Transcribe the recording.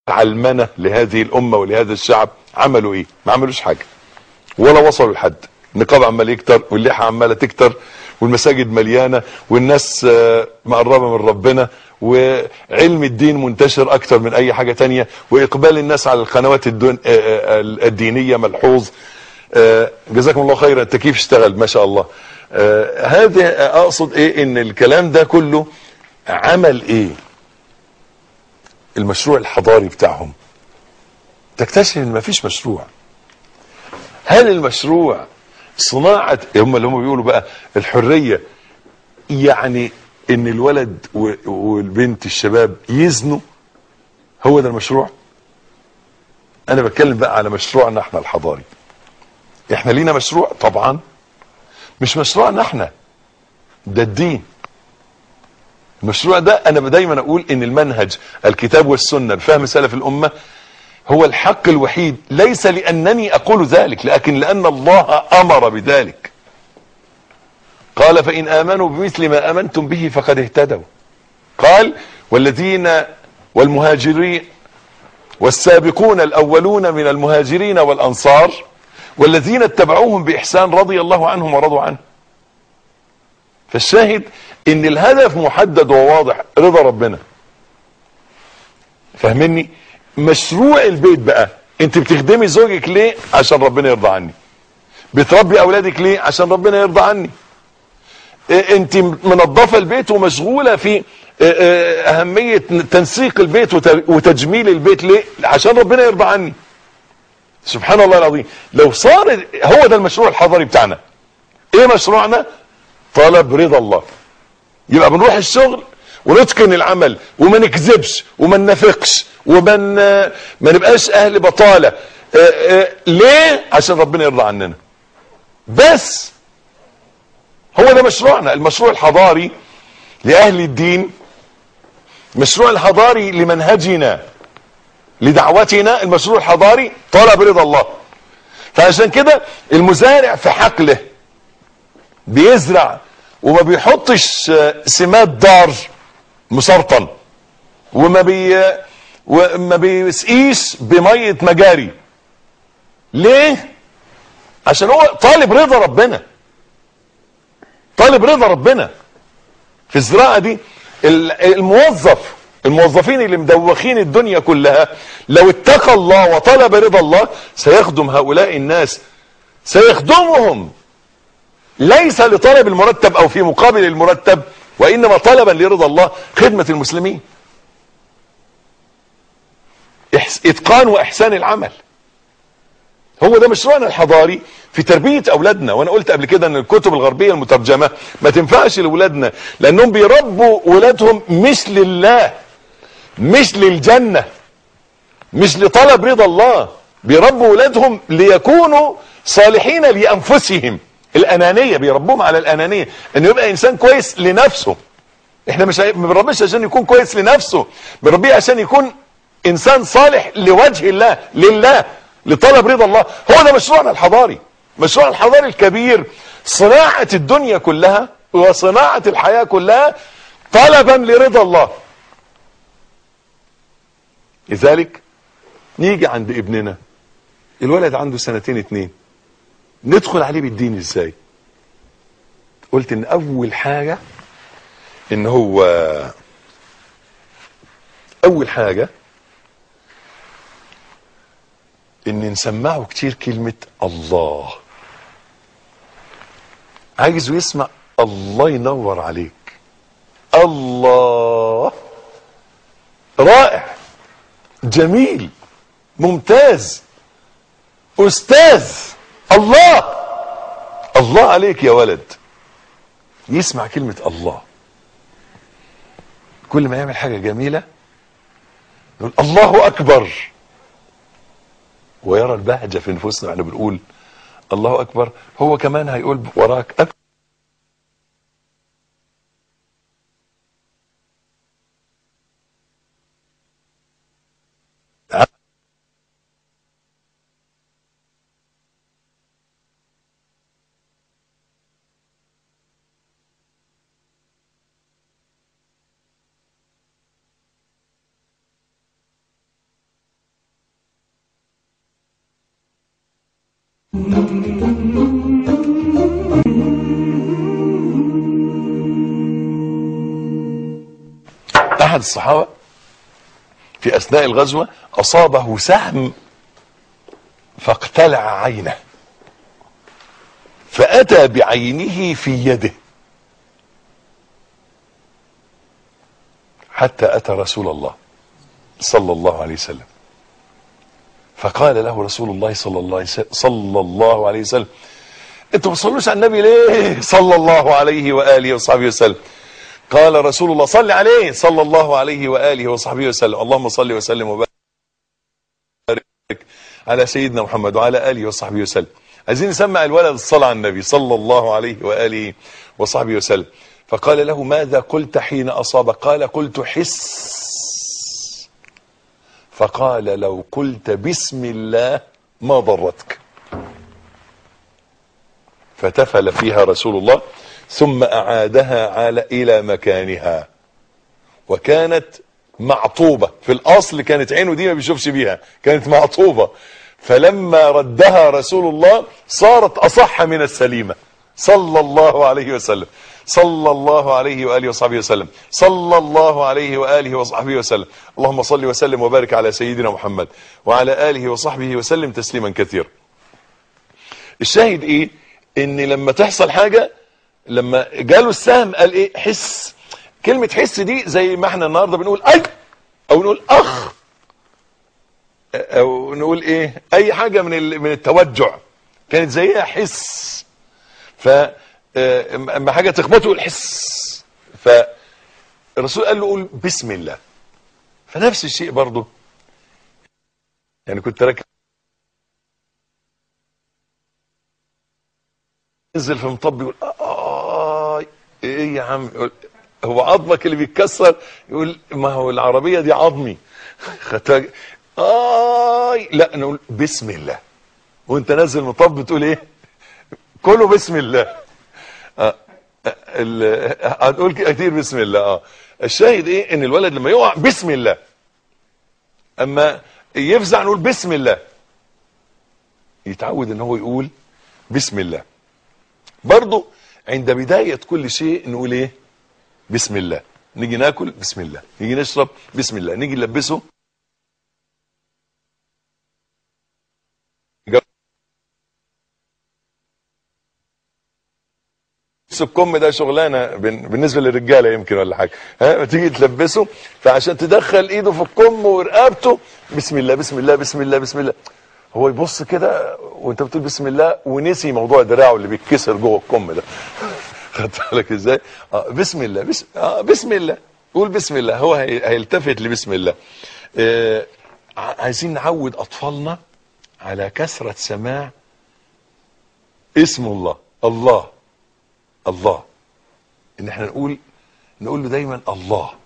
علمنة لهذه الامة ولهذا الشعب عملوا ايه ما عملوش حاجة ولا وصلوا لحد النقاب عمال يكتر واللحى عماله تكتر والمساجد مليانه والناس آه، مقربه من ربنا وعلم الدين منتشر اكتر من اي حاجه تانية واقبال الناس على القنوات الدون آه، آه، الدينيه ملحوظ آه، جزاكم الله خيرا التكييف اشتغل ما شاء الله آه، هذا اقصد ايه ان الكلام ده كله عمل ايه المشروع الحضاري بتاعهم تكتشف ان مفيش مشروع هل المشروع صناعة هم اللي هم بيقولوا بقى الحرية يعني ان الولد و- والبنت الشباب يزنوا هو ده المشروع انا بتكلم بقى على مشروعنا احنا الحضاري احنا لينا مشروع طبعا مش مشروعنا احنا ده الدين المشروع ده انا دايما اقول ان المنهج الكتاب والسنه لفهم سلف الامه هو الحق الوحيد ليس لانني اقول ذلك لكن لان الله امر بذلك قال فان امنوا بمثل ما امنتم به فقد اهتدوا قال والذين والمهاجرين والسابقون الاولون من المهاجرين والانصار والذين اتبعوهم باحسان رضي الله عنهم ورضوا عنه فالشاهد ان الهدف محدد وواضح رضا ربنا فاهمني مشروع البيت بقى انت بتخدمي زوجك ليه عشان ربنا يرضى عني بتربي اولادك ليه عشان ربنا يرضى عني إيه انت منظفه البيت ومشغوله في إيه إيه اهميه تنسيق البيت وت- وتجميل البيت ليه عشان ربنا يرضى عني سبحان الله العظيم لو صار هو ده المشروع الحضاري بتاعنا ايه مشروعنا طلب رضا الله يبقى بنروح الشغل ونتقن العمل وما نكذبش وما ننافقش وما ن- ما نبقاش اهل بطاله آه، آه، ليه عشان ربنا يرضى عننا بس هو ده مشروعنا المشروع الحضاري لاهل الدين المشروع الحضاري لمنهجنا لدعوتنا المشروع الحضاري طلب رضا الله فعشان كده المزارع في حقله بيزرع وما بيحطش آه، سماد دار مسرطن وما بي وما بيسقيش بميه مجاري ليه عشان هو طالب رضا ربنا طالب رضا ربنا في الزراعه دي ال- الموظف الموظفين اللي مدوخين الدنيا كلها لو اتقى الله وطلب رضا الله سيخدم هؤلاء الناس سيخدمهم ليس لطلب المرتب او في مقابل المرتب وانما طلبا لرضا الله خدمة المسلمين إحس- اتقان واحسان العمل هو ده مشروعنا الحضاري في تربية اولادنا وانا قلت قبل كده ان الكتب الغربية المترجمة ما تنفعش لاولادنا لانهم بيربوا ولادهم مش لله مش للجنة مش لطلب رضا الله بيربوا ولادهم ليكونوا صالحين لانفسهم الانانيه بيربوهم على الانانيه انه يبقى انسان كويس لنفسه احنا مش ما بنربيش عشان يكون كويس لنفسه بنربيه عشان يكون انسان صالح لوجه الله لله لطلب رضا الله هو ده مشروعنا الحضاري مشروعنا الحضاري الكبير صناعه الدنيا كلها وصناعه الحياه كلها طلبا لرضا الله لذلك نيجي عند ابننا الولد عنده سنتين اتنين ندخل عليه بالدين ازاي قلت ان اول حاجة ان هو اول حاجة ان نسمعه كتير كلمة الله عايزه يسمع الله ينور عليك الله رائع جميل ممتاز استاذ الله الله عليك يا ولد يسمع كلمة الله كل ما يعمل حاجة جميلة يقول الله أكبر ويرى البهجة في نفوسنا احنا بنقول الله أكبر هو كمان هيقول وراك أكبر احد الصحابه في اثناء الغزوه اصابه سهم فاقتلع عينه فاتى بعينه في يده حتى اتى رسول الله صلى الله عليه وسلم فقال له رسول الله صلى الله عليه وسلم صلى الله عليه وسلم انتوا ما تصلوش على النبي ليه صلى الله عليه واله وصحبه وسلم قال رسول الله صل عليه صلى الله عليه واله وصحبه وسلم اللهم صل وسلم وبارك على سيدنا محمد وعلى اله وصحبه وسلم عايزين نسمع الولد الصلاه على النبي صلى الله عليه واله وصحبه وسلم فقال له ماذا قلت حين اصاب قال قلت حس فقال لو قلت بسم الله ما ضرتك فتفل فيها رسول الله ثم أعادها على إلى مكانها وكانت معطوبة في الأصل كانت عينه دي ما بيشوفش بيها كانت معطوبة فلما ردها رسول الله صارت أصح من السليمة صلى الله عليه وسلم صلى الله عليه وآله وصحبه وسلم صلى الله عليه وآله وصحبه وسلم اللهم صل وسلم وبارك على سيدنا محمد وعلى آله وصحبه وسلم تسليما كثيرا الشاهد ايه ان لما تحصل حاجة لما جاله السهم قال ايه حس كلمة حس دي زي ما احنا النهاردة بنقول اي او نقول اخ او نقول ايه اي حاجة من ال- من التوجع كانت زيها حس ف آه، اما حاجة تخبطه يقول حس فالرسول قال له قول بسم الله فنفس الشيء برضه يعني كنت راكب ينزل في مطب يقول آه ايه يا عم يقول هو عظمك اللي بيتكسر يقول ما هو العربية دي عظمي خدت آه لا نقول بسم الله وانت نازل مطب بتقول ايه كله بسم الله آه ال- هنقول كتير بسم الله اه الشاهد ايه ان الولد لما يقع بسم الله اما يفزع نقول بسم الله يتعود ان هو يقول بسم الله برضو عند بداية كل شيء نقول ايه بسم الله نيجي ناكل بسم الله نيجي نشرب بسم الله نيجي نلبسه لبس الكم ده شغلانه بن- بالنسبه للرجاله يمكن ولا حاجه ها تيجي تلبسه فعشان تدخل ايده في الكم ورقبته بسم الله بسم الله بسم الله بسم الله هو يبص كده وانت بتقول بسم الله ونسي موضوع دراعه اللي بيتكسر جوه الكم ده خدت بالك ازاي آه بسم الله بسم, آه بسم الله قول بسم الله هو هي- هيلتفت لبسم الله آه ع- عايزين نعود اطفالنا على كثره سماع اسم الله الله الله ان احنا نقول نقول له دايما الله